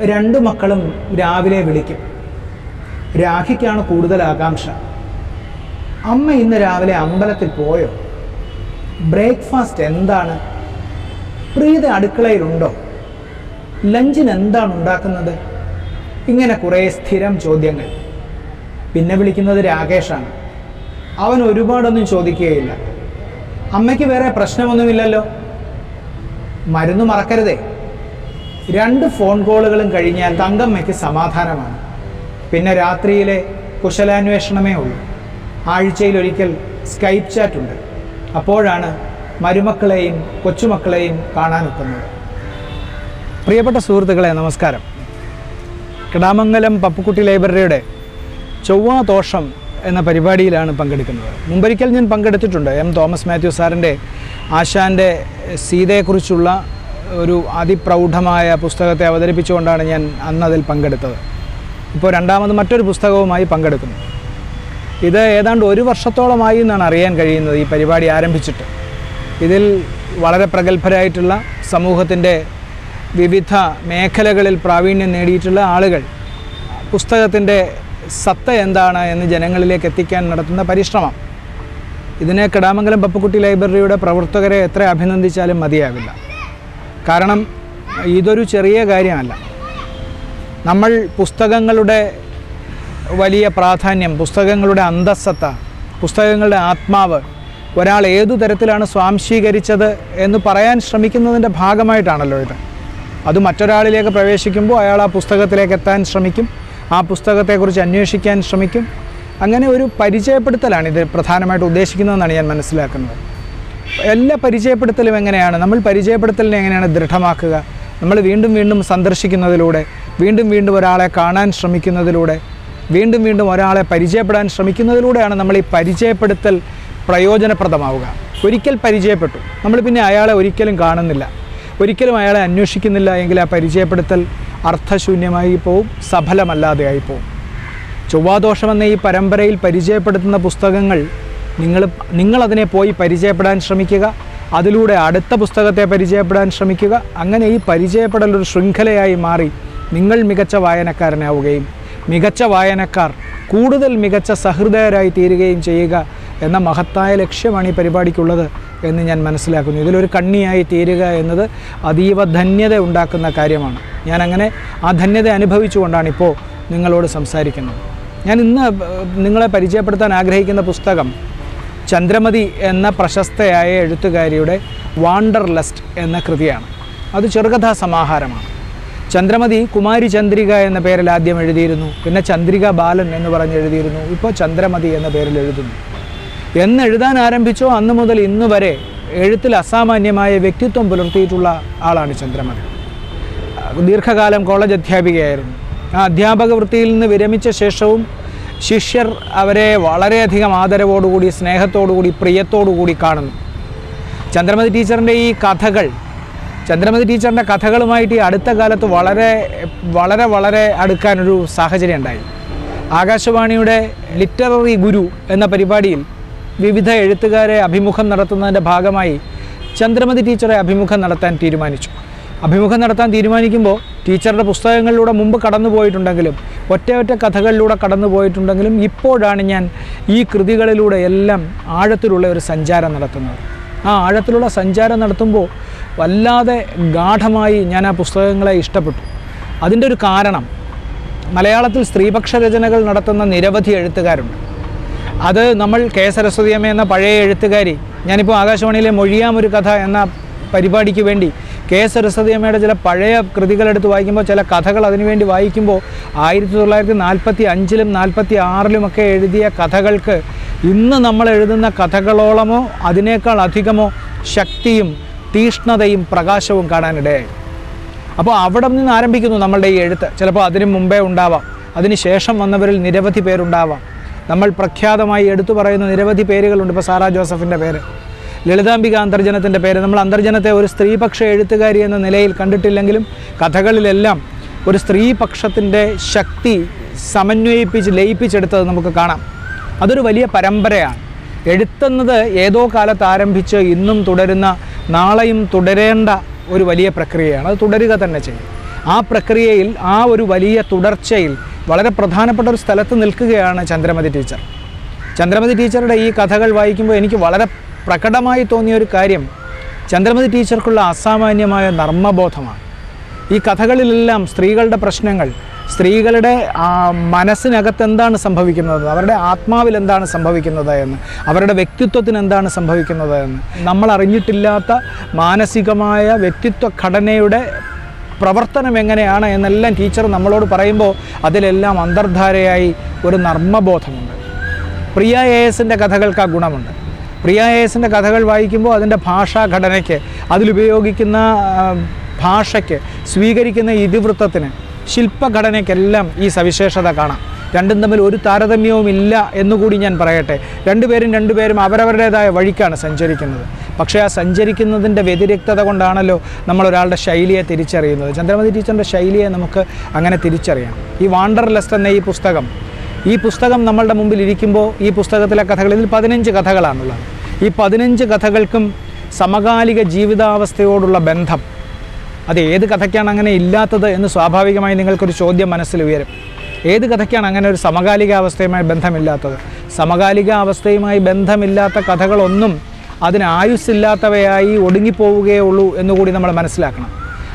രണ്ടു മക്കളും രാവിലെ വിളിക്കും രാഖിക്കാണ് കൂടുതൽ ആകാംക്ഷ അമ്മ ഇന്ന് രാവിലെ അമ്പലത്തിൽ പോയോ ബ്രേക്ക്ഫാസ്റ്റ് എന്താണ് പ്രീത അടുക്കളയിലുണ്ടോ ലഞ്ചിന് എന്താണ് ഉണ്ടാക്കുന്നത് ഇങ്ങനെ കുറേ സ്ഥിരം ചോദ്യങ്ങൾ പിന്നെ വിളിക്കുന്നത് രാകേഷാണ് അവൻ ഒരുപാടൊന്നും ചോദിക്കുകയില്ല അമ്മയ്ക്ക് വേറെ പ്രശ്നമൊന്നുമില്ലല്ലോ മരുന്ന് മറക്കരുതേ രണ്ട് ഫോൺ കോളുകളും കഴിഞ്ഞാൽ തങ്കമ്മയ്ക്ക് സമാധാനമാണ് പിന്നെ രാത്രിയിലെ കുശലാന്വേഷണമേ ഉള്ളൂ ആഴ്ചയിൽ ഒരിക്കൽ സ്കൈപ്പ് ചാറ്റ് ഉണ്ട് അപ്പോഴാണ് മരുമക്കളെയും കൊച്ചുമക്കളെയും കാണാനൊക്കുന്നത് പ്രിയപ്പെട്ട സുഹൃത്തുക്കളെ നമസ്കാരം കിടാമംഗലം പപ്പുക്കുട്ടി ലൈബ്രറിയുടെ ചൊവ്വാ ദോഷം എന്ന പരിപാടിയിലാണ് പങ്കെടുക്കുന്നത് മുമ്പൊരിക്കൽ ഞാൻ പങ്കെടുത്തിട്ടുണ്ട് എം തോമസ് മാത്യു സാറിൻ്റെ ആശാൻ്റെ സീതയെക്കുറിച്ചുള്ള ഒരു അതിപ്രൗഢമായ പുസ്തകത്തെ അവതരിപ്പിച്ചുകൊണ്ടാണ് ഞാൻ അന്ന് അതിൽ പങ്കെടുത്തത് ഇപ്പോൾ രണ്ടാമത് മറ്റൊരു പുസ്തകവുമായി പങ്കെടുക്കുന്നു ഇത് ഏതാണ്ട് ഒരു വർഷത്തോളമായി എന്നാണ് അറിയാൻ കഴിയുന്നത് ഈ പരിപാടി ആരംഭിച്ചിട്ട് ഇതിൽ വളരെ പ്രഗത്ഭരായിട്ടുള്ള സമൂഹത്തിൻ്റെ വിവിധ മേഖലകളിൽ പ്രാവീണ്യം നേടിയിട്ടുള്ള ആളുകൾ പുസ്തകത്തിൻ്റെ സത്ത എന്താണ് എന്ന് ജനങ്ങളിലേക്ക് എത്തിക്കാൻ നടത്തുന്ന പരിശ്രമം ഇതിനെ കിടാമംഗലം പപ്പുക്കുട്ടി ലൈബ്രറിയുടെ പ്രവർത്തകരെ എത്ര അഭിനന്ദിച്ചാലും മതിയാവില്ല കാരണം ഇതൊരു ചെറിയ കാര്യമല്ല നമ്മൾ പുസ്തകങ്ങളുടെ വലിയ പ്രാധാന്യം പുസ്തകങ്ങളുടെ അന്തസ്സത്ത പുസ്തകങ്ങളുടെ ആത്മാവ് ഒരാൾ ഏതു തരത്തിലാണ് സ്വാംശീകരിച്ചത് എന്ന് പറയാൻ ശ്രമിക്കുന്നതിൻ്റെ ഭാഗമായിട്ടാണല്ലോ ഇത് അത് മറ്റൊരാളിലേക്ക് പ്രവേശിക്കുമ്പോൾ അയാൾ ആ പുസ്തകത്തിലേക്ക് എത്താൻ ശ്രമിക്കും ആ പുസ്തകത്തെക്കുറിച്ച് അന്വേഷിക്കാൻ ശ്രമിക്കും അങ്ങനെ ഒരു പരിചയപ്പെടുത്തലാണ് ഇത് പ്രധാനമായിട്ട് ഉദ്ദേശിക്കുന്നതെന്നാണ് ഞാൻ മനസ്സിലാക്കുന്നത് എല്ലാ പരിചയപ്പെടുത്തലും എങ്ങനെയാണ് നമ്മൾ പരിചയപ്പെടുത്തലിനെ എങ്ങനെയാണ് ദൃഢമാക്കുക നമ്മൾ വീണ്ടും വീണ്ടും സന്ദർശിക്കുന്നതിലൂടെ വീണ്ടും വീണ്ടും ഒരാളെ കാണാൻ ശ്രമിക്കുന്നതിലൂടെ വീണ്ടും വീണ്ടും ഒരാളെ പരിചയപ്പെടാൻ ശ്രമിക്കുന്നതിലൂടെയാണ് നമ്മൾ ഈ പരിചയപ്പെടുത്തൽ പ്രയോജനപ്രദമാവുക ഒരിക്കൽ പരിചയപ്പെട്ടു നമ്മൾ പിന്നെ അയാളെ ഒരിക്കലും കാണുന്നില്ല ഒരിക്കലും അയാളെ അന്വേഷിക്കുന്നില്ല എങ്കിൽ ആ പരിചയപ്പെടുത്തൽ അർത്ഥശൂന്യമായി പോവും സഫലമല്ലാതെയായി പോവും ചൊവ്വാദോഷം എന്ന ഈ പരമ്പരയിൽ പരിചയപ്പെടുത്തുന്ന പുസ്തകങ്ങൾ നിങ്ങൾ നിങ്ങളതിനെ പോയി പരിചയപ്പെടാൻ ശ്രമിക്കുക അതിലൂടെ അടുത്ത പുസ്തകത്തെ പരിചയപ്പെടാൻ ശ്രമിക്കുക അങ്ങനെ ഈ പരിചയപ്പെടൽ ഒരു ശൃംഖലയായി മാറി നിങ്ങൾ മികച്ച വായനക്കാരനാവുകയും മികച്ച വായനക്കാർ കൂടുതൽ മികച്ച സഹൃദയരായി തീരുകയും ചെയ്യുക എന്ന മഹത്തായ ലക്ഷ്യമാണ് ഈ പരിപാടിക്കുള്ളത് എന്ന് ഞാൻ മനസ്സിലാക്കുന്നു ഇതിലൊരു കണ്ണിയായി തീരുക എന്നത് അതീവ ധന്യത ഉണ്ടാക്കുന്ന കാര്യമാണ് ഞാൻ അങ്ങനെ ആ ധന്യത അനുഭവിച്ചുകൊണ്ടാണ് ഇപ്പോൾ നിങ്ങളോട് സംസാരിക്കുന്നത് ഞാൻ ഇന്ന് ഏഹ്, നിങ്ങളെ പരിചയപ്പെടുത്താൻ ആഗ്രഹിക്കുന്ന പുസ്തകം ചന്ദ്രമതി എന്ന പ്രശസ്തയായ എഴുത്തുകാരിയുടെ വാണ്ടർ ലസ്റ്റ് എന്ന കൃതിയാണ് അത് ചെറുകഥാ സമാഹാരമാണ് ചന്ദ്രമതി കുമാരി ചന്ദ്രിക എന്ന പേരിൽ ആദ്യം എഴുതിയിരുന്നു പിന്നെ ചന്ദ്രിക ബാലൻ എന്ന് പറഞ്ഞ് എഴുതിയിരുന്നു ഇപ്പോൾ ചന്ദ്രമതി എന്ന പേരിൽ എഴുതുന്നു എന്ന് എഴുതാൻ ആരംഭിച്ചോ അന്ന് മുതൽ ഇന്ന് വരെ എഴുത്തിൽ അസാമാന്യമായ വ്യക്തിത്വം പുലർത്തിയിട്ടുള്ള ആളാണ് ചന്ദ്രമതി ദീർഘകാലം കോളേജ് അധ്യാപികയായിരുന്നു ആ അധ്യാപക വൃത്തിയിൽ നിന്ന് വിരമിച്ച ശേഷവും ശിഷ്യർ അവരെ വളരെയധികം ആദരവോടുകൂടി സ്നേഹത്തോടുകൂടി പ്രിയത്തോടുകൂടി കാണുന്നു ചന്ദ്രമതി ടീച്ചറിൻ്റെ ഈ കഥകൾ ചന്ദ്രമതി ടീച്ചറിൻ്റെ കഥകളുമായിട്ട് ഈ അടുത്ത കാലത്ത് വളരെ വളരെ വളരെ അടുക്കാനൊരു സാഹചര്യം ഉണ്ടായി ആകാശവാണിയുടെ ലിറ്റററി ഗുരു എന്ന പരിപാടിയിൽ വിവിധ എഴുത്തുകാരെ അഭിമുഖം നടത്തുന്നതിൻ്റെ ഭാഗമായി ചന്ദ്രമതി ടീച്ചറെ അഭിമുഖം നടത്താൻ തീരുമാനിച്ചു അഭിമുഖം നടത്താൻ തീരുമാനിക്കുമ്പോൾ ടീച്ചറുടെ പുസ്തകങ്ങളിലൂടെ മുമ്പ് കടന്നു പോയിട്ടുണ്ടെങ്കിലും ഒറ്റ ഒറ്റ കഥകളിലൂടെ കടന്നു പോയിട്ടുണ്ടെങ്കിലും ഇപ്പോഴാണ് ഞാൻ ഈ കൃതികളിലൂടെ എല്ലാം ആഴത്തിലുള്ള ഒരു സഞ്ചാരം നടത്തുന്നത് ആ ആഴത്തിലുള്ള സഞ്ചാരം നടത്തുമ്പോൾ വല്ലാതെ ഗാഠമായി ഞാൻ ആ പുസ്തകങ്ങളെ ഇഷ്ടപ്പെട്ടു അതിൻ്റെ ഒരു കാരണം മലയാളത്തിൽ സ്ത്രീപക്ഷ രചനകൾ നടത്തുന്ന നിരവധി എഴുത്തുകാരുണ്ട് അത് നമ്മൾ കെ സരസ്വതിയമ്മ എന്ന പഴയ എഴുത്തുകാരി ഞാനിപ്പോൾ ആകാശവാണിയിലെ മൊഴിയാമൊരു കഥ എന്ന പരിപാടിക്ക് വേണ്ടി കെ സരസ്വതിയമ്മയുടെ ചില പഴയ കൃതികളെടുത്ത് വായിക്കുമ്പോൾ ചില കഥകൾ അതിനുവേണ്ടി വായിക്കുമ്പോൾ ആയിരത്തി തൊള്ളായിരത്തി നാൽപ്പത്തി അഞ്ചിലും നാൽപ്പത്തി ആറിലുമൊക്കെ എഴുതിയ കഥകൾക്ക് ഇന്ന് നമ്മൾ എഴുതുന്ന കഥകളോളമോ അതിനേക്കാൾ അധികമോ ശക്തിയും തീഷ്ണതയും പ്രകാശവും കാണാനിടയായി അപ്പോൾ അവിടെ നിന്ന് ആരംഭിക്കുന്നു നമ്മളുടെ ഈ എഴുത്ത് ചിലപ്പോൾ അതിന് മുമ്പേ ഉണ്ടാവാം അതിന് ശേഷം വന്നവരിൽ നിരവധി പേരുണ്ടാവാം നമ്മൾ പ്രഖ്യാതമായി എടുത്തു പറയുന്ന നിരവധി പേരുകളുണ്ട് ഇപ്പോൾ സാറാ ജോസഫിൻ്റെ പേര് ലളിതാംബിക അന്തർജനത്തിൻ്റെ പേര് നമ്മൾ അന്തർജനത്തെ ഒരു സ്ത്രീപക്ഷ എഴുത്തുകാരി എന്ന നിലയിൽ കണ്ടിട്ടില്ലെങ്കിലും കഥകളിലെല്ലാം ഒരു സ്ത്രീപക്ഷത്തിൻ്റെ ശക്തി സമന്വയിപ്പിച്ച് ലയിപ്പിച്ചെടുത്തത് നമുക്ക് കാണാം അതൊരു വലിയ പരമ്പരയാണ് എഴുത്തുന്നത് ഏതോ കാലത്ത് ആരംഭിച്ച് ഇന്നും തുടരുന്ന നാളെയും തുടരേണ്ട ഒരു വലിയ പ്രക്രിയയാണ് അത് തുടരുക തന്നെ ചെയ്യും ആ പ്രക്രിയയിൽ ആ ഒരു വലിയ തുടർച്ചയിൽ വളരെ പ്രധാനപ്പെട്ട ഒരു സ്ഥലത്ത് നിൽക്കുകയാണ് ചന്ദ്രമതി ടീച്ചർ ചന്ദ്രമതി ടീച്ചറുടെ ഈ കഥകൾ വായിക്കുമ്പോൾ എനിക്ക് വളരെ പ്രകടമായി തോന്നിയ ഒരു കാര്യം ചന്ദ്രമതി ടീച്ചർക്കുള്ള അസാമാന്യമായ നർമ്മബോധമാണ് ഈ കഥകളിലെല്ലാം സ്ത്രീകളുടെ പ്രശ്നങ്ങൾ സ്ത്രീകളുടെ ആ, മനസ്സിനകത്ത് എന്താണ് സംഭവിക്കുന്നത് അവരുടെ ആത്മാവിൽ എന്താണ് സംഭവിക്കുന്നത് എന്ന് അവരുടെ വ്യക്തിത്വത്തിന് എന്താണ് സംഭവിക്കുന്നത് എന്ന് നമ്മൾ അറിഞ്ഞിട്ടില്ലാത്ത മാനസികമായ വ്യക്തിത്വ ഘടനയുടെ പ്രവർത്തനം എങ്ങനെയാണ് എന്നെല്ലാം ടീച്ചർ നമ്മളോട് പറയുമ്പോൾ അതിലെല്ലാം അന്തർധാരയായി ഒരു നർമ്മബോധമുണ്ട് പ്രിയ എ എസിൻ്റെ കഥകൾക്ക് ആ ഗുണമുണ്ട് പ്രിയ എ എസിൻ്റെ കഥകൾ വായിക്കുമ്പോൾ അതിൻ്റെ ഭാഷാഘടനയ്ക്ക് അതിലുപയോഗിക്കുന്ന ആ, ഭാഷയ്ക്ക് സ്വീകരിക്കുന്ന ഇതിവൃത്തത്തിന് ശില്പഘടനയ്ക്കെല്ലാം ഈ സവിശേഷത കാണാം രണ്ടും തമ്മിൽ ഒരു താരതമ്യവും ഇല്ല എന്നുകൂടി ഞാൻ പറയട്ടെ രണ്ടുപേരും രണ്ടുപേരും അവരവരുടേതായ വഴിക്കാണ് സഞ്ചരിക്കുന്നത് പക്ഷേ ആ സഞ്ചരിക്കുന്നതിൻ്റെ വ്യതിരിക്തത കൊണ്ടാണല്ലോ നമ്മൾ ഒരാളുടെ ശൈലിയെ തിരിച്ചറിയുന്നത് ചന്ദ്രമതി ടീച്ചറിൻ്റെ ശൈലിയെ നമുക്ക് അങ്ങനെ തിരിച്ചറിയാം ഈ വാണ്ടർ ലെസ്റ്റ് എന്ന ഈ പുസ്തകം ഈ പുസ്തകം നമ്മളുടെ മുമ്പിൽ ഇരിക്കുമ്പോൾ ഈ പുസ്തകത്തിലെ കഥകൾ ഇതിൽ പതിനഞ്ച് കഥകളാണുള്ളത് ഈ പതിനഞ്ച് കഥകൾക്കും സമകാലിക ജീവിതാവസ്ഥയോടുള്ള ബന്ധം അത് ഏത് കഥയ്ക്കാണ് അങ്ങനെ ഇല്ലാത്തത് എന്ന് സ്വാഭാവികമായി നിങ്ങൾക്കൊരു ചോദ്യം മനസ്സിൽ ഉയരും ഏത് കഥയ്ക്കാണ് അങ്ങനെ ഒരു സമകാലിക അവസ്ഥയുമായി ബന്ധമില്ലാത്തത് സമകാലിക അവസ്ഥയുമായി ബന്ധമില്ലാത്ത കഥകളൊന്നും അതിന് ആയുസ്സില്ലാത്തവയായി ഒടുങ്ങിപ്പോവുകയേ ഉള്ളൂ എന്നുകൂടി നമ്മൾ മനസ്സിലാക്കണം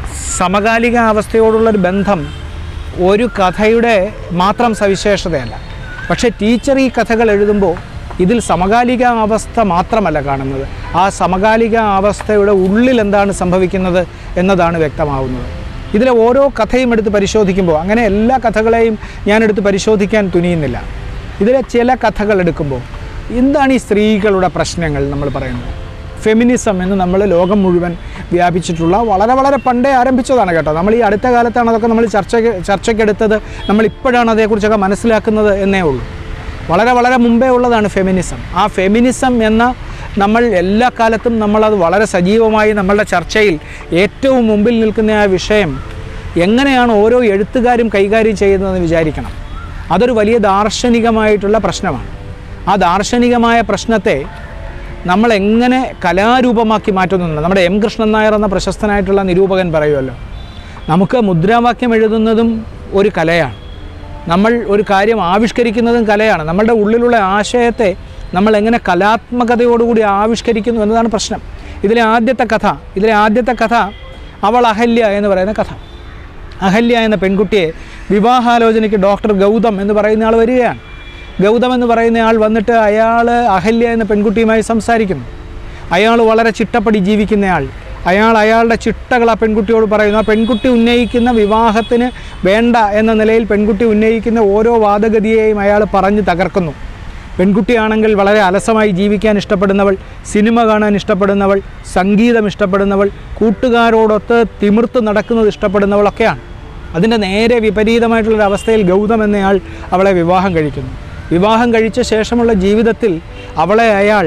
സമകാലിക അവസ്ഥയോടുള്ളൊരു ബന്ധം ഒരു കഥയുടെ മാത്രം സവിശേഷതയല്ല പക്ഷേ ടീച്ചർ ഈ കഥകൾ എഴുതുമ്പോൾ ഇതിൽ സമകാലിക അവസ്ഥ മാത്രമല്ല കാണുന്നത് ആ സമകാലിക അവസ്ഥയുടെ ഉള്ളിൽ എന്താണ് സംഭവിക്കുന്നത് എന്നതാണ് വ്യക്തമാവുന്നത് ഇതിലെ ഓരോ കഥയും എടുത്ത് പരിശോധിക്കുമ്പോൾ അങ്ങനെ എല്ലാ കഥകളെയും ഞാനെടുത്ത് പരിശോധിക്കാൻ തുനിയുന്നില്ല ഇതിലെ ചില കഥകൾ എടുക്കുമ്പോൾ എന്താണ് ഈ സ്ത്രീകളുടെ പ്രശ്നങ്ങൾ നമ്മൾ പറയുന്നത് ഫെമിനിസം എന്ന് നമ്മൾ ലോകം മുഴുവൻ വ്യാപിച്ചിട്ടുള്ള വളരെ വളരെ പണ്ടേ ആരംഭിച്ചതാണ് കേട്ടോ നമ്മൾ ഈ അടുത്ത കാലത്താണ് അതൊക്കെ നമ്മൾ ചർച്ചയ്ക്ക് ചർച്ചയ്ക്കെടുത്തത് നമ്മൾ ഇപ്പോഴാണ് അതേക്കുറിച്ചൊക്കെ മനസ്സിലാക്കുന്നത് എന്നേ ഉള്ളൂ വളരെ വളരെ മുമ്പേ ഉള്ളതാണ് ഫെമിനിസം ആ ഫെമിനിസം എന്ന നമ്മൾ എല്ലാ കാലത്തും നമ്മളത് വളരെ സജീവമായി നമ്മളുടെ ചർച്ചയിൽ ഏറ്റവും മുമ്പിൽ നിൽക്കുന്ന ആ വിഷയം എങ്ങനെയാണ് ഓരോ എഴുത്തുകാരും കൈകാര്യം ചെയ്യുന്നതെന്ന് വിചാരിക്കണം അതൊരു വലിയ ദാർശനികമായിട്ടുള്ള പ്രശ്നമാണ് ആ ദാർശനികമായ പ്രശ്നത്തെ നമ്മൾ എങ്ങനെ കലാരൂപമാക്കി മാറ്റുന്നു നമ്മുടെ എം കൃഷ്ണൻ നായർ എന്ന പ്രശസ്തനായിട്ടുള്ള നിരൂപകൻ പറയുമല്ലോ നമുക്ക് മുദ്രാവാക്യം എഴുതുന്നതും ഒരു കലയാണ് നമ്മൾ ഒരു കാര്യം ആവിഷ്കരിക്കുന്നതും കലയാണ് നമ്മളുടെ ഉള്ളിലുള്ള ആശയത്തെ നമ്മൾ എങ്ങനെ കലാത്മകതയോടുകൂടി ആവിഷ്കരിക്കുന്നു എന്നതാണ് പ്രശ്നം ഇതിലെ ആദ്യത്തെ കഥ ഇതിലെ ആദ്യത്തെ കഥ അവൾ അഹല്യ എന്ന് പറയുന്ന കഥ അഹല്യ എന്ന പെൺകുട്ടിയെ വിവാഹാലോചനയ്ക്ക് ഡോക്ടർ ഗൗതം എന്ന് പറയുന്ന ആൾ വരികയാണ് ഗൗതം എന്ന് പറയുന്ന ആൾ വന്നിട്ട് അയാൾ അഹല്യ എന്ന പെൺകുട്ടിയുമായി സംസാരിക്കുന്നു അയാൾ വളരെ ചിട്ടപ്പടി ജീവിക്കുന്നയാൾ അയാൾ അയാളുടെ ചിട്ടകൾ ആ പെൺകുട്ടിയോട് പറയുന്നു ആ പെൺകുട്ടി ഉന്നയിക്കുന്ന വിവാഹത്തിന് വേണ്ട എന്ന നിലയിൽ പെൺകുട്ടി ഉന്നയിക്കുന്ന ഓരോ വാദഗതിയെയും അയാൾ പറഞ്ഞ് തകർക്കുന്നു പെൺകുട്ടിയാണെങ്കിൽ വളരെ അലസമായി ജീവിക്കാൻ ഇഷ്ടപ്പെടുന്നവൾ സിനിമ കാണാൻ ഇഷ്ടപ്പെടുന്നവൾ സംഗീതം ഇഷ്ടപ്പെടുന്നവൾ കൂട്ടുകാരോടൊത്ത് തിമിർത്ത് നടക്കുന്നത് ഇഷ്ടപ്പെടുന്നവളൊക്കെയാണ് അതിൻ്റെ നേരെ വിപരീതമായിട്ടുള്ളൊരു അവസ്ഥയിൽ ഗൗതം എന്നയാൾ അവളെ വിവാഹം കഴിക്കുന്നു വിവാഹം കഴിച്ച ശേഷമുള്ള ജീവിതത്തിൽ അവളെ അയാൾ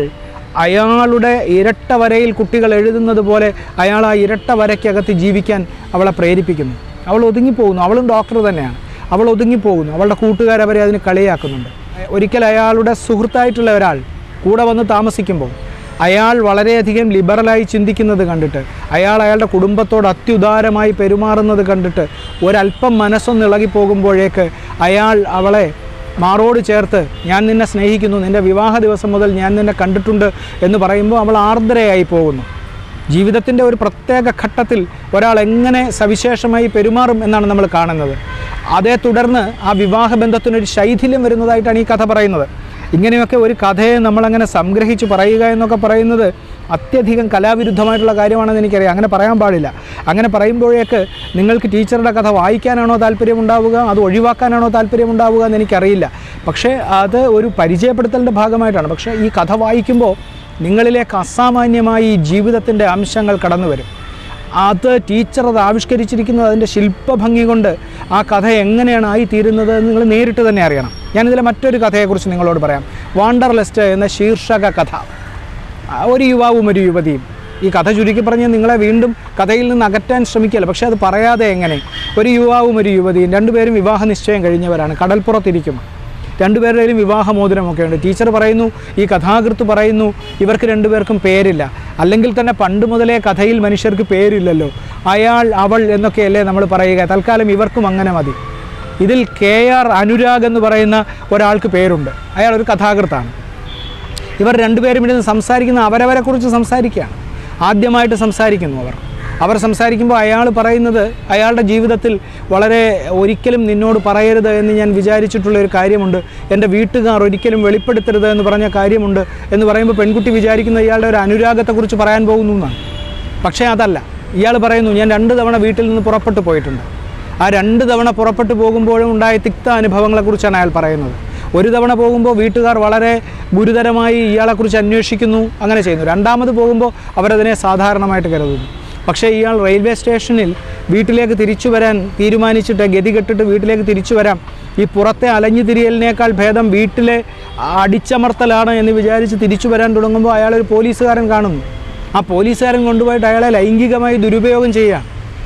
അയാളുടെ ഇരട്ട വരയിൽ കുട്ടികൾ എഴുതുന്നത് പോലെ അയാൾ ആ ഇരട്ട വരയ്ക്കകത്ത് ജീവിക്കാൻ അവളെ പ്രേരിപ്പിക്കുന്നു അവൾ ഒതുങ്ങിപ്പോകുന്നു അവളും ഡോക്ടർ തന്നെയാണ് അവൾ ഒതുങ്ങിപ്പോകുന്നു അവളുടെ കൂട്ടുകാരവരെ അതിന് കളിയാക്കുന്നുണ്ട് ഒരിക്കൽ അയാളുടെ സുഹൃത്തായിട്ടുള്ള ഒരാൾ കൂടെ വന്ന് താമസിക്കുമ്പോൾ അയാൾ വളരെയധികം ലിബറലായി ചിന്തിക്കുന്നത് കണ്ടിട്ട് അയാൾ അയാളുടെ കുടുംബത്തോട് അത്യുദാരമായി പെരുമാറുന്നത് കണ്ടിട്ട് ഒരല്പം മനസ്സൊന്ന് ഇളകിപ്പോകുമ്പോഴേക്ക് അയാൾ അവളെ മാറോട് ചേർത്ത് ഞാൻ നിന്നെ സ്നേഹിക്കുന്നു നിൻ്റെ വിവാഹ ദിവസം മുതൽ ഞാൻ നിന്നെ കണ്ടിട്ടുണ്ട് എന്ന് പറയുമ്പോൾ അവൾ ആർദ്രയായി പോകുന്നു ജീവിതത്തിൻ്റെ ഒരു പ്രത്യേക ഘട്ടത്തിൽ ഒരാൾ എങ്ങനെ സവിശേഷമായി പെരുമാറും എന്നാണ് നമ്മൾ കാണുന്നത് അതേ തുടർന്ന് ആ വിവാഹ ബന്ധത്തിനൊരു ശൈഥില്യം വരുന്നതായിട്ടാണ് ഈ കഥ പറയുന്നത് ഇങ്ങനെയൊക്കെ ഒരു കഥയെ നമ്മളങ്ങനെ സംഗ്രഹിച്ച് പറയുക എന്നൊക്കെ പറയുന്നത് അത്യധികം കലാവിരുദ്ധമായിട്ടുള്ള കാര്യമാണെന്ന് എനിക്കറിയാം അങ്ങനെ പറയാൻ പാടില്ല അങ്ങനെ പറയുമ്പോഴേക്ക് നിങ്ങൾക്ക് ടീച്ചറുടെ കഥ വായിക്കാനാണോ താല്പര്യമുണ്ടാവുക അത് ഒഴിവാക്കാനാണോ താല്പര്യമുണ്ടാവുക എന്ന് എനിക്കറിയില്ല പക്ഷേ അത് ഒരു പരിചയപ്പെടുത്തലിൻ്റെ ഭാഗമായിട്ടാണ് പക്ഷേ ഈ കഥ വായിക്കുമ്പോൾ നിങ്ങളിലേക്ക് അസാമാന്യമായി ഈ ജീവിതത്തിൻ്റെ അംശങ്ങൾ കടന്നു വരും അത് ടീച്ചർ അത് ആവിഷ്കരിച്ചിരിക്കുന്നത് അതിൻ്റെ ശില്പഭംഗി കൊണ്ട് ആ കഥ എങ്ങനെയാണ് ആയിത്തീരുന്നത് എന്ന് നിങ്ങൾ നേരിട്ട് തന്നെ അറിയണം ഞാനിതിലെ മറ്റൊരു കഥയെക്കുറിച്ച് നിങ്ങളോട് പറയാം വാണ്ടർ ലെസ്റ്റ് എന്ന ശീർഷക കഥ ആ, ഒരു യുവാവും ഒരു യുവതിയും ഈ കഥ ചുരുക്കി പറഞ്ഞ് നിങ്ങളെ വീണ്ടും കഥയിൽ നിന്ന് അകറ്റാൻ ശ്രമിക്കല്ല പക്ഷേ അത് പറയാതെ എങ്ങനെ ഒരു യുവാവും ഒരു യുവതിയും രണ്ടുപേരും വിവാഹ നിശ്ചയം കഴിഞ്ഞവരാണ് കടൽപ്പുറത്തിരിക്കും രണ്ടുപേരുടെയും വിവാഹമോതിരമൊക്കെ ഉണ്ട് ടീച്ചർ പറയുന്നു ഈ കഥാകൃത്ത് പറയുന്നു ഇവർക്ക് രണ്ടുപേർക്കും പേരില്ല അല്ലെങ്കിൽ തന്നെ പണ്ട് മുതലേ കഥയിൽ മനുഷ്യർക്ക് പേരില്ലല്ലോ അയാൾ അവൾ എന്നൊക്കെയല്ലേ നമ്മൾ പറയുക തൽക്കാലം ഇവർക്കും അങ്ങനെ മതി ഇതിൽ കെ ആർ അനുരാഗ് എന്ന് പറയുന്ന ഒരാൾക്ക് പേരുണ്ട് അയാൾ ഒരു കഥാകൃത്താണ് ഇവർ രണ്ടുപേരും ഇരുന്ന് സംസാരിക്കുന്ന അവരവരെ കുറിച്ച് സംസാരിക്കുകയാണ് ആദ്യമായിട്ട് സംസാരിക്കുന്നു അവർ അവർ സംസാരിക്കുമ്പോൾ അയാൾ പറയുന്നത് അയാളുടെ ജീവിതത്തിൽ വളരെ ഒരിക്കലും നിന്നോട് പറയരുത് എന്ന് ഞാൻ വിചാരിച്ചിട്ടുള്ള ഒരു കാര്യമുണ്ട് എൻ്റെ വീട്ടുകാർ ഒരിക്കലും വെളിപ്പെടുത്തരുത് എന്ന് പറഞ്ഞ കാര്യമുണ്ട് എന്ന് പറയുമ്പോൾ പെൺകുട്ടി വിചാരിക്കുന്ന ഇയാളുടെ ഒരു അനുരാഗത്തെക്കുറിച്ച് പറയാൻ പോകുന്നു എന്നാണ് പക്ഷേ അതല്ല ഇയാൾ പറയുന്നു ഞാൻ രണ്ട് തവണ വീട്ടിൽ നിന്ന് പുറപ്പെട്ടു പോയിട്ടുണ്ട് ആ രണ്ട് തവണ പുറപ്പെട്ടു പോകുമ്പോഴും ഉണ്ടായ തിക്ത അനുഭവങ്ങളെക്കുറിച്ചാണ് അയാൾ പറയുന്നത് ഒരു തവണ പോകുമ്പോൾ വീട്ടുകാർ വളരെ ഗുരുതരമായി ഇയാളെക്കുറിച്ച് അന്വേഷിക്കുന്നു അങ്ങനെ ചെയ്യുന്നു രണ്ടാമത് പോകുമ്പോൾ അവരതിനെ സാധാരണമായിട്ട് കരുതുന്നു പക്ഷേ ഇയാൾ റെയിൽവേ സ്റ്റേഷനിൽ വീട്ടിലേക്ക് തിരിച്ചു വരാൻ തീരുമാനിച്ചിട്ട് ഗതികെട്ടിട്ട് വീട്ടിലേക്ക് തിരിച്ചു വരാം ഈ പുറത്തെ അലഞ്ഞു തിരിയലിനേക്കാൾ ഭേദം വീട്ടിലെ അടിച്ചമർത്തലാണ് എന്ന് വിചാരിച്ച് തിരിച്ചു വരാൻ തുടങ്ങുമ്പോൾ അയാളൊരു പോലീസുകാരൻ കാണുന്നു ആ പോലീസുകാരൻ കൊണ്ടുപോയിട്ട് അയാളെ ലൈംഗികമായി ദുരുപയോഗം ചെയ്യുകയാണ്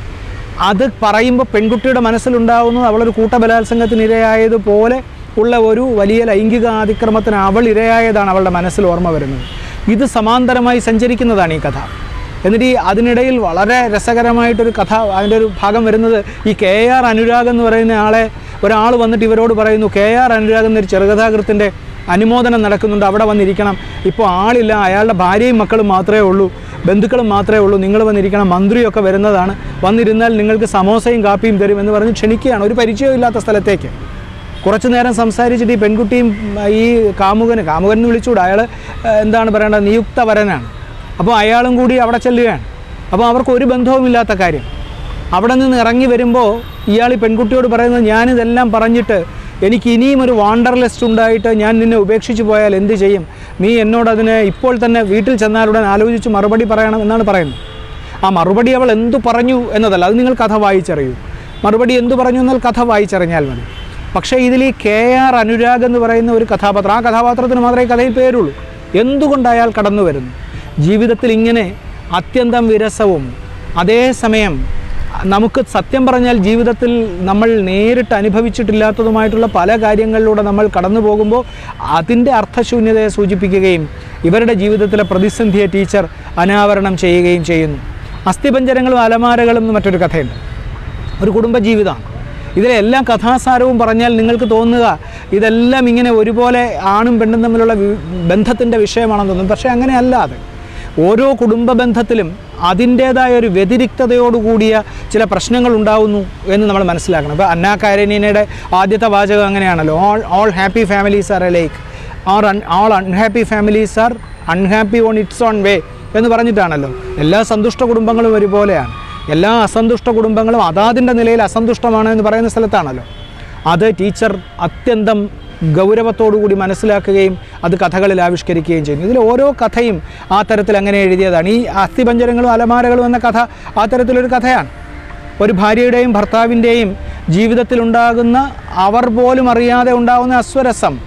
അത് പറയുമ്പോൾ പെൺകുട്ടിയുടെ മനസ്സിലുണ്ടാവുന്നത് അവളൊരു കൂട്ടബലാത്സംഗത്തിന് ഇരയായതുപോലെ ഉള്ള ഒരു വലിയ ലൈംഗിക അതിക്രമത്തിന് അവൾ ഇരയായതാണ് അവളുടെ മനസ്സിൽ ഓർമ്മ വരുന്നത് ഇത് സമാന്തരമായി സഞ്ചരിക്കുന്നതാണ് ഈ കഥ എന്നിട്ട് ഈ അതിനിടയിൽ വളരെ രസകരമായിട്ടൊരു കഥ അതിൻ്റെ ഒരു ഭാഗം വരുന്നത് ഈ കെ ആർ അനുരാഗ് എന്ന് പറയുന്ന ആളെ ഒരാൾ വന്നിട്ട് ഇവരോട് പറയുന്നു കെ ആർ അനുരാഗ് എന്നൊരു ചെറുകഥാകൃത്തിൻ്റെ അനുമോദനം നടക്കുന്നുണ്ട് അവിടെ വന്നിരിക്കണം ഇപ്പോൾ ആളില്ല അയാളുടെ ഭാര്യയും മക്കളും മാത്രമേ ഉള്ളൂ ബന്ധുക്കളും മാത്രമേ ഉള്ളൂ നിങ്ങൾ വന്നിരിക്കണം മന്ത്രിയൊക്കെ വരുന്നതാണ് വന്നിരുന്നാൽ നിങ്ങൾക്ക് സമോസയും കാപ്പിയും തരും എന്ന് പറഞ്ഞ് ക്ഷണിക്കുകയാണ് ഒരു പരിചയമില്ലാത്ത സ്ഥലത്തേക്ക് കുറച്ചു നേരം സംസാരിച്ചിട്ട് ഈ പെൺകുട്ടിയും ഉം, ഈ കാമുകന് കാമുകൻ എന്ന് വിളിച്ചുകൂടാ അയാൾ എന്താണ് പറയേണ്ടത് നിയുക്തവരനാണ് അപ്പോൾ അയാളും കൂടി അവിടെ ചെല്ലുകയാണ് അപ്പോൾ അവർക്ക് ഒരു ബന്ധവുമില്ലാത്ത കാര്യം അവിടെ നിന്ന് ഇറങ്ങി വരുമ്പോൾ ഇയാൾ ഈ പെൺകുട്ടിയോട് പറയുന്നത് ഞാനിതെല്ലാം പറഞ്ഞിട്ട് എനിക്ക് ഇനിയും ഒരു വാണ്ടർ ലിസ്റ്റ് ഉണ്ടായിട്ട് ഞാൻ നിന്നെ ഉപേക്ഷിച്ച് പോയാൽ എന്ത് ചെയ്യും നീ എന്നോട് അതിന് ഇപ്പോൾ തന്നെ വീട്ടിൽ ചെന്നാലുടൻ ആലോചിച്ച് മറുപടി പറയണം എന്നാണ് പറയുന്നത് ആ മറുപടി അവൾ എന്തു പറഞ്ഞു എന്നതല്ല അത് നിങ്ങൾ കഥ വായിച്ചറിയൂ മറുപടി എന്തു പറഞ്ഞു എന്നാൽ കഥ വായിച്ചറിഞ്ഞാൽ മതി പക്ഷേ ഇതിൽ ഈ കെ ആർ അനുരാഗ് എന്ന് പറയുന്ന ഒരു കഥാപാത്രം ആ കഥാപാത്രത്തിന് മാത്രമേ ഈ കഥയിൽ പേരുള്ളൂ എന്തുകൊണ്ട് അയാൾ കടന്നു വരുന്നു ജീവിതത്തിൽ ഇങ്ങനെ അത്യന്തം വിരസവും അതേസമയം നമുക്ക് സത്യം പറഞ്ഞാൽ ജീവിതത്തിൽ നമ്മൾ നേരിട്ട് അനുഭവിച്ചിട്ടില്ലാത്തതുമായിട്ടുള്ള പല കാര്യങ്ങളിലൂടെ നമ്മൾ കടന്നു പോകുമ്പോൾ അതിൻ്റെ അർത്ഥശൂന്യതയെ സൂചിപ്പിക്കുകയും ഇവരുടെ ജീവിതത്തിലെ പ്രതിസന്ധിയെ ടീച്ചർ അനാവരണം ചെയ്യുകയും ചെയ്യുന്നു അസ്ഥിപഞ്ജരങ്ങളും അലമാരകളും എന്ന് മറ്റൊരു കഥയുണ്ട് ഒരു കുടുംബജീവിതമാണ് ഇതിലെ എല്ലാ കഥാസാരവും പറഞ്ഞാൽ നിങ്ങൾക്ക് തോന്നുക ഇതെല്ലാം ഇങ്ങനെ ഒരുപോലെ ആണും പെണ്ണും തമ്മിലുള്ള വി- ബന്ധത്തിൻ്റെ വിഷയമാണെന്ന് തോന്നും പക്ഷേ അങ്ങനെയല്ല അത് ഓരോ കുടുംബ ബന്ധത്തിലും അതിൻ്റേതായ ഒരു വ്യതിരിക്തതയോടുകൂടിയ ചില പ്രശ്നങ്ങൾ ഉണ്ടാവുന്നു എന്ന് നമ്മൾ മനസ്സിലാക്കണം ഇപ്പോൾ അന്നാ കാരനീനയുടെ ആദ്യത്തെ വാചകം അങ്ങനെയാണല്ലോ all all happy families are alike or all unhappy families are unhappy on its own way എന്ന് പറഞ്ഞിട്ടാണല്ലോ എല്ലാ സന്തുഷ്ട കുടുംബങ്ങളും ഒരുപോലെയാണ് എല്ലാ അസന്തുഷ്ട കുടുംബങ്ങളും അതാതിൻ്റെ നിലയിൽ അസന്തുഷ്ടമാണ് എന്ന് പറയുന്ന സ്ഥലത്താണല്ലോ അത് ടീച്ചർ അത്യന്തം ഗൗരവത്തോടുകൂടി മനസ്സിലാക്കുകയും അത് കഥകളിൽ ആവിഷ്കരിക്കുകയും ചെയ്യുന്നു ഇതിൽ ഓരോ കഥയും ആ തരത്തിൽ അങ്ങനെ എഴുതിയതാണ് ഈ അസ്ഥിപഞ്ജരങ്ങളും അലമാരകളും എന്ന കഥ ആ തരത്തിലൊരു കഥയാണ് ഒരു ഭാര്യയുടെയും ഭർത്താവിൻ്റെയും ജീവിതത്തിലുണ്ടാകുന്ന അവർ പോലും അറിയാതെ ഉണ്ടാകുന്ന അസ്വരസം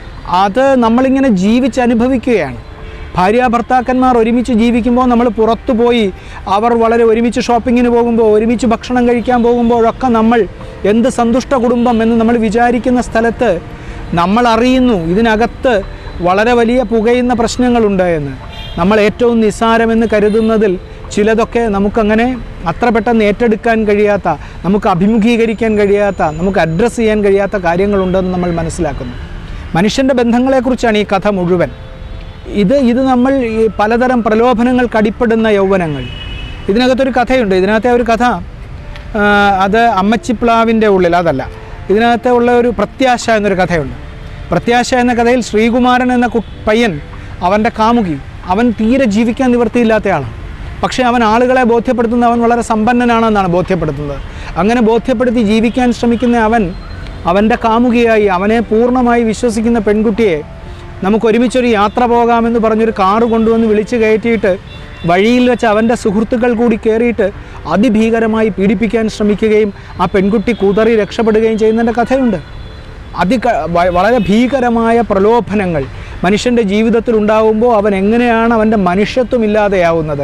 അത് നമ്മളിങ്ങനെ ജീവിച്ചനുഭവിക്കുകയാണ് ഭാര്യ ഭർത്താക്കന്മാർ ഒരുമിച്ച് ജീവിക്കുമ്പോൾ നമ്മൾ പുറത്തു പോയി അവർ വളരെ ഒരുമിച്ച് ഷോപ്പിങ്ങിന് പോകുമ്പോൾ ഒരുമിച്ച് ഭക്ഷണം കഴിക്കാൻ പോകുമ്പോഴൊക്കെ നമ്മൾ എന്ത് സന്തുഷ്ട കുടുംബം എന്ന് നമ്മൾ വിചാരിക്കുന്ന സ്ഥലത്ത് നമ്മൾ അറിയുന്നു ഇതിനകത്ത് വളരെ വലിയ പുകയുന്ന പ്രശ്നങ്ങളുണ്ട് എന്ന് നമ്മൾ ഏറ്റവും നിസ്സാരമെന്ന് കരുതുന്നതിൽ ചിലതൊക്കെ നമുക്കങ്ങനെ അത്ര പെട്ടെന്ന് ഏറ്റെടുക്കാൻ കഴിയാത്ത നമുക്ക് അഭിമുഖീകരിക്കാൻ കഴിയാത്ത നമുക്ക് അഡ്രസ്സ് ചെയ്യാൻ കഴിയാത്ത കാര്യങ്ങളുണ്ടെന്ന് നമ്മൾ മനസ്സിലാക്കുന്നു മനുഷ്യൻ്റെ ബന്ധങ്ങളെക്കുറിച്ചാണ് ഈ കഥ മുഴുവൻ ഇത് ഇത് നമ്മൾ ഈ പലതരം പ്രലോഭനങ്ങൾക്ക് അടിപ്പെടുന്ന യൗവനങ്ങൾ ഇതിനകത്തൊരു കഥയുണ്ട് ഇതിനകത്തെ ഒരു കഥ ആ, അത് അമ്മച്ചിപ്ലാവിൻ്റെ ഉള്ളിൽ അതല്ല ഇതിനകത്തെ ഉള്ള ഒരു പ്രത്യാശ എന്നൊരു കഥയുണ്ട് പ്രത്യാശ എന്ന കഥയിൽ ശ്രീകുമാരൻ എന്ന കു പയ്യൻ അവൻ്റെ കാമുകി അവൻ തീരെ ജീവിക്കാൻ നിവൃത്തിയില്ലാത്തയാളാണ് പക്ഷേ അവൻ ആളുകളെ ബോധ്യപ്പെടുത്തുന്ന അവൻ വളരെ സമ്പന്നനാണെന്നാണ് ബോധ്യപ്പെടുത്തുന്നത് അങ്ങനെ ബോധ്യപ്പെടുത്തി ജീവിക്കാൻ ശ്രമിക്കുന്ന അവൻ അവൻ്റെ കാമുകിയായി അവനെ പൂർണ്ണമായി വിശ്വസിക്കുന്ന പെൺകുട്ടിയെ നമുക്ക് ഒരുമിച്ചൊരു യാത്ര പോകാമെന്ന് പറഞ്ഞൊരു കാറ് കൊണ്ടുവന്ന് വിളിച്ച് കയറ്റിയിട്ട് വഴിയിൽ വെച്ച് അവൻ്റെ സുഹൃത്തുക്കൾ കൂടി കയറിയിട്ട് അതിഭീകരമായി പീഡിപ്പിക്കാൻ ശ്രമിക്കുകയും ആ പെൺകുട്ടി കൂതറി രക്ഷപ്പെടുകയും ചെയ്യുന്നതിൻ്റെ കഥയുണ്ട് അതി വളരെ ഭീകരമായ പ്രലോഭനങ്ങൾ മനുഷ്യൻ്റെ ജീവിതത്തിൽ ഉണ്ടാകുമ്പോൾ അവൻ എങ്ങനെയാണ് അവൻ്റെ മനുഷ്യത്വം ഇല്ലാതെയാവുന്നത്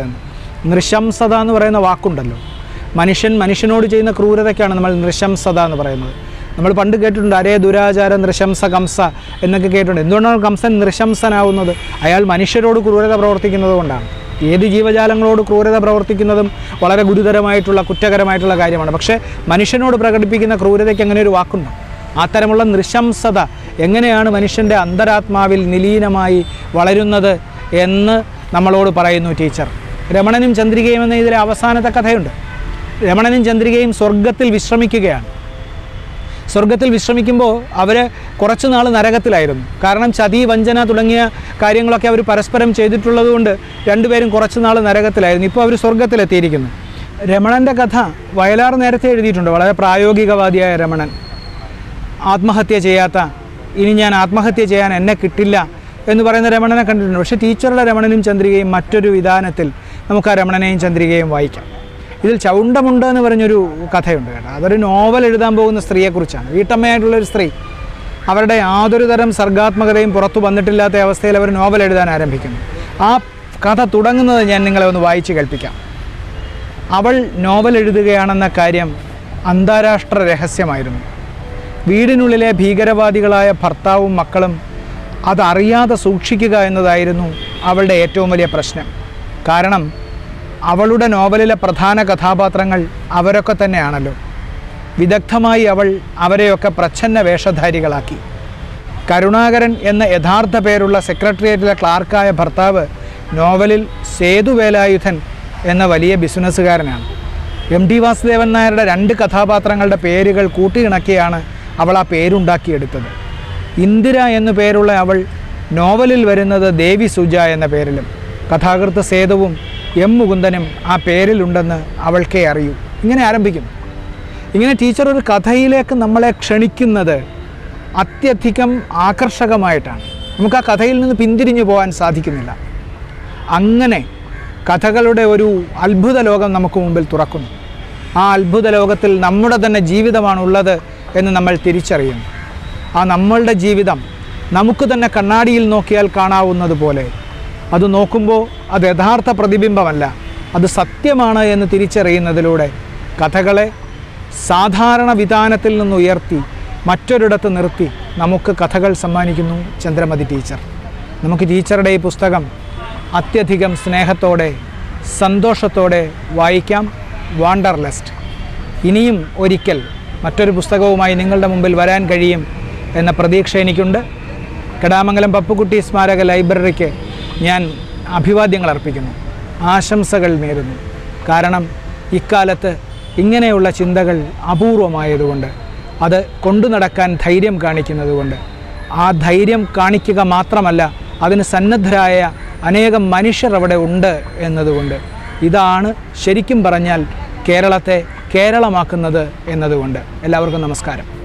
നൃശംസത എന്ന് പറയുന്ന വാക്കുണ്ടല്ലോ മനുഷ്യൻ മനുഷ്യനോട് ചെയ്യുന്ന ക്രൂരതയ്ക്കാണ് നമ്മൾ നൃശംസത എന്ന് പറയുന്നത് നമ്മൾ പണ്ട് കേട്ടിട്ടുണ്ട് അരേ ദുരാചാര നൃശംസ കംസ എന്നൊക്കെ കേട്ടിട്ടുണ്ട് എന്തുകൊണ്ടാണ് കംസൻ നൃശംസനാവുന്നത് അയാൾ മനുഷ്യരോട് ക്രൂരത പ്രവർത്തിക്കുന്നത് കൊണ്ടാണ് ഏത് ജീവജാലങ്ങളോട് ക്രൂരത പ്രവർത്തിക്കുന്നതും വളരെ ഗുരുതരമായിട്ടുള്ള കുറ്റകരമായിട്ടുള്ള കാര്യമാണ് പക്ഷേ മനുഷ്യനോട് പ്രകടിപ്പിക്കുന്ന ക്രൂരതയ്ക്ക് അങ്ങനെ ഒരു വാക്കുണ്ട് അത്തരമുള്ള നൃശംസത എങ്ങനെയാണ് മനുഷ്യൻ്റെ അന്തരാത്മാവിൽ നിലീനമായി വളരുന്നത് എന്ന് നമ്മളോട് പറയുന്നു ടീച്ചർ രമണനും ചന്ദ്രികയും എന്ന ഇതിലെ അവസാനത്തെ കഥയുണ്ട് രമണനും ചന്ദ്രികയും സ്വർഗത്തിൽ വിശ്രമിക്കുകയാണ് സ്വർഗത്തിൽ വിശ്രമിക്കുമ്പോൾ അവർ കുറച്ച് നാൾ നരകത്തിലായിരുന്നു കാരണം ചതി വഞ്ചന തുടങ്ങിയ കാര്യങ്ങളൊക്കെ അവർ പരസ്പരം ചെയ്തിട്ടുള്ളത് കൊണ്ട് രണ്ടുപേരും കുറച്ച് നാൾ നരകത്തിലായിരുന്നു ഇപ്പോൾ അവർ സ്വർഗത്തിലെത്തിയിരിക്കുന്നു രമണൻ്റെ കഥ വയലാർ നേരത്തെ എഴുതിയിട്ടുണ്ട് വളരെ പ്രായോഗികവാദിയായ രമണൻ ആത്മഹത്യ ചെയ്യാത്ത ഇനി ഞാൻ ആത്മഹത്യ ചെയ്യാൻ എന്നെ കിട്ടില്ല എന്ന് പറയുന്ന രമണനെ കണ്ടിട്ടുണ്ട് പക്ഷേ ടീച്ചറുടെ രമണനും ചന്ദ്രികയും മറ്റൊരു വിധാനത്തിൽ നമുക്ക് ആ രമണനെയും ചന്ദ്രികയും വായിക്കാം ഇതിൽ ചൗണ്ടമുണ്ട് എന്ന് പറഞ്ഞൊരു കഥയുണ്ട് കേട്ടോ അതൊരു നോവൽ എഴുതാൻ പോകുന്ന സ്ത്രീയെക്കുറിച്ചാണ് വീട്ടമ്മയായിട്ടുള്ളൊരു സ്ത്രീ അവരുടെ യാതൊരു തരം സർഗാത്മകതയും പുറത്തു വന്നിട്ടില്ലാത്ത അവസ്ഥയിൽ അവർ നോവൽ എഴുതാൻ ആരംഭിക്കുന്നു ആ കഥ തുടങ്ങുന്നത് ഞാൻ നിങ്ങളെ ഒന്ന് വായിച്ച് കേൾപ്പിക്കാം അവൾ നോവൽ എഴുതുകയാണെന്ന കാര്യം അന്താരാഷ്ട്ര രഹസ്യമായിരുന്നു വീടിനുള്ളിലെ ഭീകരവാദികളായ ഭർത്താവും മക്കളും അതറിയാതെ സൂക്ഷിക്കുക എന്നതായിരുന്നു അവളുടെ ഏറ്റവും വലിയ പ്രശ്നം കാരണം അവളുടെ നോവലിലെ പ്രധാന കഥാപാത്രങ്ങൾ അവരൊക്കെ തന്നെയാണല്ലോ വിദഗ്ധമായി അവൾ അവരെയൊക്കെ പ്രച്ഛന്ന വേഷധാരികളാക്കി കരുണാകരൻ എന്ന യഥാർത്ഥ പേരുള്ള സെക്രട്ടേറിയറ്റിലെ ക്ലാർക്കായ ഭർത്താവ് നോവലിൽ സേതുവേലായുധൻ എന്ന വലിയ ബിസിനസ്സുകാരനാണ് എം ടി വാസുദേവൻ നായരുടെ രണ്ട് കഥാപാത്രങ്ങളുടെ പേരുകൾ കൂട്ടിയിണക്കിയാണ് അവൾ ആ പേരുണ്ടാക്കിയെടുത്തത് ഇന്ദിര എന്നു പേരുള്ള അവൾ നോവലിൽ വരുന്നത് ദേവി സുജ എന്ന പേരിലും കഥാകൃത്ത് സേതുവും എം മുകുന്ദനും ആ പേരിലുണ്ടെന്ന് അവൾക്കേ അറിയൂ ഇങ്ങനെ ആരംഭിക്കുന്നു ഇങ്ങനെ ടീച്ചർ ഒരു കഥയിലേക്ക് നമ്മളെ ക്ഷണിക്കുന്നത് അത്യധികം ആകർഷകമായിട്ടാണ് നമുക്ക് ആ കഥയിൽ നിന്ന് പിന്തിരിഞ്ഞു പോകാൻ സാധിക്കുന്നില്ല അങ്ങനെ കഥകളുടെ ഒരു അത്ഭുത ലോകം നമുക്ക് മുമ്പിൽ തുറക്കുന്നു ആ അത്ഭുത ലോകത്തിൽ നമ്മുടെ തന്നെ ജീവിതമാണുള്ളത് എന്ന് നമ്മൾ തിരിച്ചറിയുന്നു ആ നമ്മളുടെ ജീവിതം നമുക്ക് തന്നെ കണ്ണാടിയിൽ നോക്കിയാൽ കാണാവുന്നത് പോലെ അത് നോക്കുമ്പോൾ അത് യഥാർത്ഥ പ്രതിബിംബമല്ല അത് സത്യമാണ് എന്ന് തിരിച്ചറിയുന്നതിലൂടെ കഥകളെ സാധാരണ വിധാനത്തിൽ നിന്ന് ഉയർത്തി മറ്റൊരിടത്ത് നിർത്തി നമുക്ക് കഥകൾ സമ്മാനിക്കുന്നു ചന്ദ്രമതി ടീച്ചർ നമുക്ക് ടീച്ചറുടെ ഈ പുസ്തകം അത്യധികം സ്നേഹത്തോടെ സന്തോഷത്തോടെ വായിക്കാം വാണ്ടർലെസ്റ്റ് ഇനിയും ഒരിക്കൽ മറ്റൊരു പുസ്തകവുമായി നിങ്ങളുടെ മുമ്പിൽ വരാൻ കഴിയും എന്ന പ്രതീക്ഷ എനിക്കുണ്ട് കടാമംഗലം പപ്പുകുട്ടി സ്മാരക ലൈബ്രറിക്ക് ഞാൻ അഭിവാദ്യങ്ങൾ അർപ്പിക്കുന്നു ആശംസകൾ നേരുന്നു കാരണം ഇക്കാലത്ത് ഇങ്ങനെയുള്ള ചിന്തകൾ അപൂർവമായതുകൊണ്ട് അത് കൊണ്ടു നടക്കാൻ ധൈര്യം കാണിക്കുന്നതുകൊണ്ട് ആ ധൈര്യം കാണിക്കുക മാത്രമല്ല അതിന് സന്നദ്ധരായ അനേകം മനുഷ്യർ അവിടെ ഉണ്ട് എന്നതുകൊണ്ട് ഇതാണ് ശരിക്കും പറഞ്ഞാൽ കേരളത്തെ കേരളമാക്കുന്നത് എന്നതുകൊണ്ട് എല്ലാവർക്കും നമസ്കാരം